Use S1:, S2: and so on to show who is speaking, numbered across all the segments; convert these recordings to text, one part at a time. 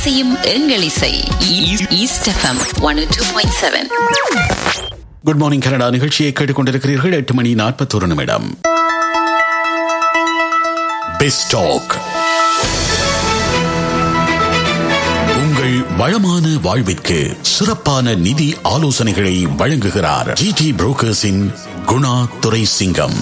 S1: இசையும் எங்கள் இசை east FM one two point seven
S2: good morning Canada நிகழ்ச்சியை கேட்டுக்கொண்டிருக்கிறீர்கள் எட்டு மணி நாற்பத்தொரு நிமிடம் பெஸ்டாக் உங்கள் வளமான வாழ்விற்கு சிறப்பான நிதி ஆலோசனைகளை வழங்குகிறார் ஜிடி புரோக்கர்ஸின் குணா துரை சிங்கம்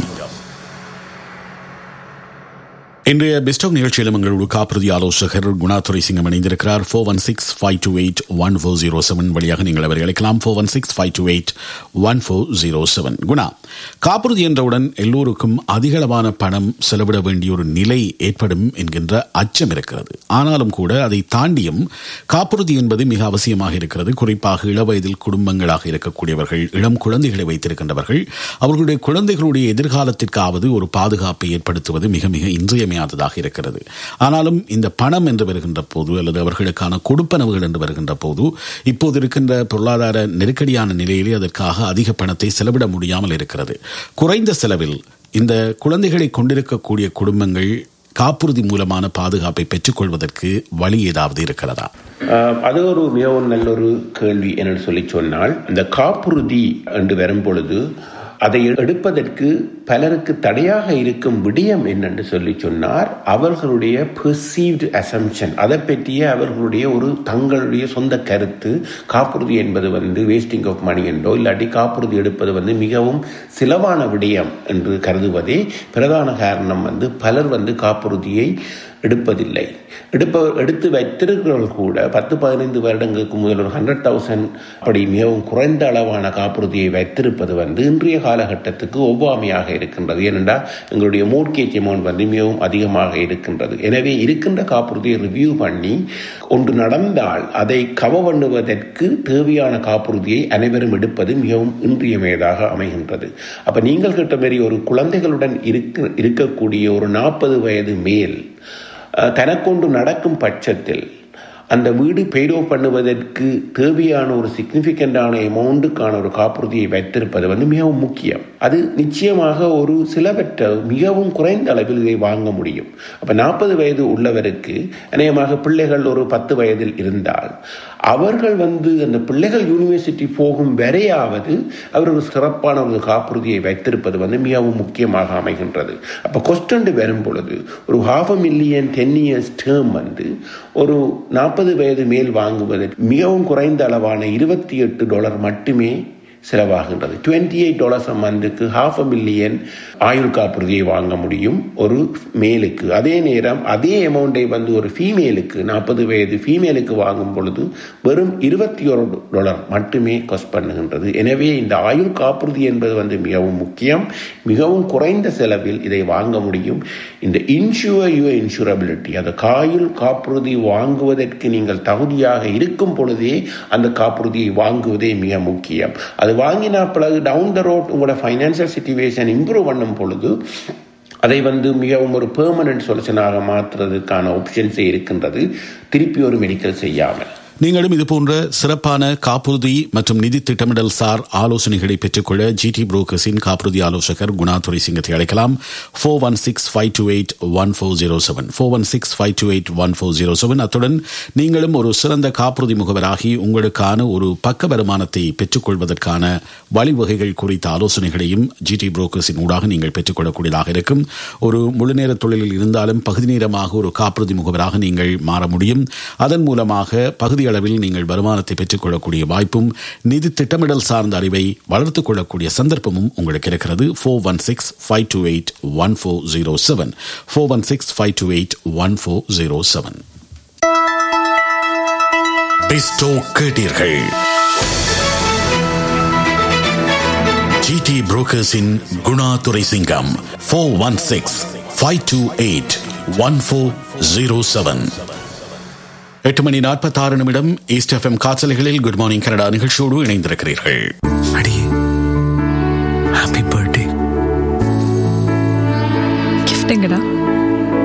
S2: இன்றைய பெஸ்டாக் நிகழ்ச்சியிலும் எங்களோட காப்புறுதி ஆலோசகர் குணாதுரை சிங்கம் இணைந்திருக்கிறார் four one six five two eight one four zero seven வழியாக நீங்கள் அவரை அழைக்கலாம் four one six five two eight one four zero seven Guna காப்புறுதி என்றவுடன் எல்லோருக்கும் அதிகளவான பணம் செலவிட வேண்டிய ஒரு நிலை ஏற்படும் என்கின்ற அச்சம் இருக்கிறது ஆனாலும் கூட அதை தாண்டியும் காப்புறுதி என்பது மிக அவசியமாக இருக்கிறது குறிப்பாக இளவயதில் குடும்பங்களாக இருக்கக்கூடியவர்கள் இளம் குழந்தைகளை வைத்திருக்கின்றவர்கள் அவர்களுடைய குழந்தைகளுடைய எதிர்காலத்திற்காவது ஒரு பாதுகாப்பை ஏற்படுத்துவது மிக மிக இன்றியமையாததாக இருக்கிறது ஆனாலும் இந்த பணம் என்று வருகின்ற போது அல்லது அவர்களுக்கான கொடுப்பனவுகள் என்று வருகின்ற போது இப்போது இருக்கின்ற பொருளாதார நெருக்கடியான நிலையிலே அதற்காக அதிக பணத்தை செலவிட முடியாமல் இருக்கிறது குறைந்த செலவில் இந்த குழந்தைகளை கொண்டிருக்கக்கூடிய குடும்பங்கள் காப்புறுதி மூலமான பாதுகாப்பை பெற்றுக்கொள்வதற்கு வழி ஏதாவது இருக்கிறதா
S3: ஆஹ் அது ஒரு மிகவும் நல்ல ஒரு கேள்வி என்று சொல்லி சொன்னால் இந்த காப்புறுதி என்று வரும் பொழுது அதை எடுப்பதற்கு பலருக்கு தடையாக இருக்கும் விடயம் என்னென்று சொல்லி சொன்னார் அவர்களுடைய பெர்சீவ்டு அசம்ஷன் அதை பற்றிய அவர்களுடைய ஒரு தங்களுடைய சொந்த கருத்து காப்புறுதி என்பது வந்து வேஸ்டிங் ஆஃப் மணி என்றோ இல்லாட்டி காப்புறுதி எடுப்பது வந்து மிகவும் சிலவான விடயம் என்று கருதுவதே பிரதான காரணம் வந்து பலர் வந்து காப்புறுதியை எடுப்பதில்லை எடுப்ப எடுத்து வைத்திருக்கிறவர்கள் கூட பத்து பதினைந்து வருடங்களுக்கு முதல் ஒரு ஹண்ட்ரட் தௌசண்ட் அப்படி மிகவும் குறைந்த அளவான காப்புறுதியை வைத்திருப்பது வந்து இன்றைய காலகட்டத்துக்கு ஒவ்வாமையாக இருக்கின்றது ஏனென்றால் எங்களுடைய மோட்கேஜ் அமௌண்ட் வந்து மிகவும் அதிகமாக இருக்கின்றது எனவே இருக்கின்ற காப்புறுதியை ரிவ்யூ பண்ணி ஒன்று நடந்தால் அதை கவ பண்ணுவதற்கு தேவையான காப்புறுதியை அனைவரும் எடுப்பது மிகவும் இன்றியமையதாக அமைகின்றது அப்ப நீங்கள் கேட்ட மாரி ஒரு குழந்தைகளுடன் இருக்க இருக்கக்கூடிய ஒரு நாற்பது வயது மேல் தனக்கொண்டு நடக்கும் பட்சத்தில் அந்த வீடு பெய்டோ பண்ணுவதற்கு தேவையான ஒரு சிக்னிஃபிகண்டான எமௌண்ட்டுக்கான ஒரு காப்புறுதியை வைத்திருப்பது வந்து மிகவும் முக்கியம் அது நிச்சயமாக ஒரு சிலவற்ற மிகவும் குறைந்த அளவில் இதை வாங்க முடியும் அப்போ நாற்பது வயது உள்ளவருக்கு அநேகமாக பிள்ளைகள் ஒரு பத்து வயதில் இருந்தால் அவர்கள் வந்து அந்த பிள்ளைகள் யூனிவர்சிட்டி போகும் வரையாவது அவர் ஒரு சிறப்பான ஒரு காப்புறுதியை வைத்திருப்பது வந்து மிகவும் முக்கியமாக அமைகின்றது அப்போ கொஸ்டண்டு வரும் பொழுது ஒரு half a million ten years term வந்து ஒரு நாற்பது வயது மேல் வாங்குவதற்கு மிகவும் குறைந்த அளவான இருபத்தி எட்டு டாலர் மட்டுமே செலவாகின்றது டுவெண்ட்டி எயிட் டாலர்ஸ் அ மந்த்துக்கு ஹாஃப் அ மில்லியன் ஆயுள் காப்புறுதியை வாங்க முடியும் ஒரு மேலுக்கு அதே நேரம் அதே அமௌண்ட்டை வந்து ஒரு ஃபீமேலுக்கு நாற்பது வயது ஃபீமேலுக்கு வாங்கும் பொழுது வெறும் இருபத்தி ஒரு டாலர் மட்டுமே காஸ்ட் பண்ணுகின்றது எனவே இந்த ஆயுள் காப்புறுதி என்பது வந்து மிகவும் முக்கியம் மிகவும் குறைந்த செலவில் இதை வாங்க முடியும் இந்த இன்சூர் யுவர் இன்சூரபிலிட்டி அந்த காயுள் காப்புறுதி வாங்குவதற்கு நீங்கள் தகுதியாக இருக்கும் பொழுதே அந்த காப்புறுதியை வாங்குவதே மிக முக்கியம் அது வாங்கினா பிறகு டவுன் த ரோட் உங்களோட ஃபைனான்சியல் சுச்சுவேஷன் இம்ப்ரூவ் பண்ணும் பொழுது அதை வந்து மிகவும் ஒரு பெர்மனன்ட் சொல்யூஷனாக மாற்றுறதுக்கான ஆப்ஷன்ஸே இருக்கின்றது திருப்பி ஒரு மெடிக்கல் செய்யாமல்
S2: நீங்களும் இதுபோன்ற சிறப்பான காப்புறுதி மற்றும் நிதி திட்டமிடல் சார் ஆலோசனைகளை பெற்றுக்கொள்ள ஜிடி புரோக்கர்ஸின் காப்புறுதி ஆலோசகர் குணாதுரை சிங்கத்தை அழைக்கலாம் four one six five two eight one four zero seven four one six five two eight one four zero seven அத்துடன் நீங்களும் ஒரு சிறந்த காப்புறுதி முகவராகி உங்களுக்கான ஒரு பக்க வருமானத்தை பெற்றுக்கொள்வதற்கான வழிவகைகள் குறித்த ஆலோசனைகளையும் ஜிடி புரோக்கர்ஸின் ஊடாக நீங்கள் பெற்றுக்கொள்ளக்கூடியதாக இருக்கும் ஒரு முழுநேர தொழிலில் இருந்தாலும் பகுதி நேரமாக ஒரு காப்புறுதி முகவராக நீங்கள் மாற முடியும் அதன் மூலமாக பகுதி அளவில் நீங்கள் வருமானத்தை பெற்றுக்கொள்ளக்கூடிய வாய்ப்பும் நிதி திட்டமிடல் சார்ந்த அறிவை வளர்த்துக் கொள்ளக்கூடிய சந்தர்ப்பமும் உங்களுக்கு இருக்கிறது four one six five two eight one four zero seven four one six five two eight one four zero seven கேட்டீர்கள் ஜிடி புரோக்கர்ஸின் Guna Durai Singam four one six five two eight one four zero seven எட்டு மணி நாற்பத்தாறு நிமிடம் east FM காற்றலைகளில் good morning Canada நிகழ்ச்சியோடு இணைந்திருக்கிறீர்கள்
S4: அடியே ஹாப்பி பர்த்டே
S5: கிஃப்ட்டுங்கடா